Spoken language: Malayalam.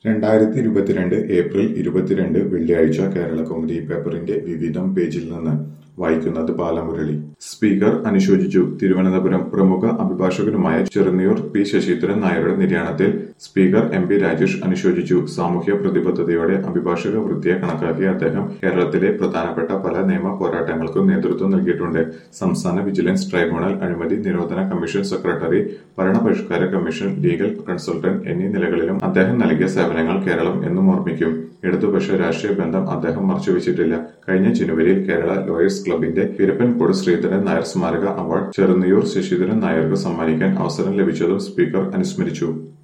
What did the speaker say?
രണ്ടായിരത്തി ഇരുപത്തിരണ്ട് ഏപ്രിൽ ഇരുപത്തിരണ്ട് വെള്ളിയാഴ്ച കേരള കൗമുദി പേപ്പറിന്റെ വിവിധം പേജിൽ നിന്ന് വായിക്കുന്നത് ബാലമുരളി സ്പീക്കർ അനുശോചിച്ചു തിരുവനന്തപുരം പ്രമുഖ അഭിഭാഷകനുമായ ചെറുന്നിയൂർ പി ശശീന്ദ്രൻ നായരുടെ നിര്യാണത്തിൽ സ്പീക്കർ എം പി രാജേഷ് അനുശോചിച്ചു സാമൂഹ്യ പ്രതിബദ്ധതയോടെ അഭിഭാഷക വൃത്തിയെ കണക്കാക്കിയ അദ്ദേഹം കേരളത്തിലെ പ്രധാനപ്പെട്ട പല നിയമ പോരാട്ടങ്ങൾക്കും നേതൃത്വം നൽകിയിട്ടുണ്ട് സംസ്ഥാന വിജിലൻസ് ട്രൈബ്യൂണൽ അഴിമതി നിരോധന കമ്മീഷൻ സെക്രട്ടറി ഭരണപരിഷ്കാര കമ്മീഷൻ ലീഗൽ കൺസൾട്ടന്റ് എന്നീ നിലകളിലും അദ്ദേഹം നൽകിയ സേവനങ്ങൾ കേരളം എന്നും ഓർമ്മിക്കും ഇടതുപക്ഷ രാഷ്ട്രീയ ബന്ധം അദ്ദേഹം മറച്ചുവെച്ചിട്ടില്ല കഴിഞ്ഞ ജനുവരിയിൽ കേരള ലോയേഴ്സ് ക്ലബിന്റെ പിരപ്പൻകോട് ശ്രീധരൻ നായർ സ്മാരക അവാർഡ് ചെറുന്നിയൂർ ശശിധരൻ നായർക്ക് സമ്മാനിക്കാൻ അവസരം ലഭിച്ചതും സ്പീക്കർ അനുസ്മരിച്ചു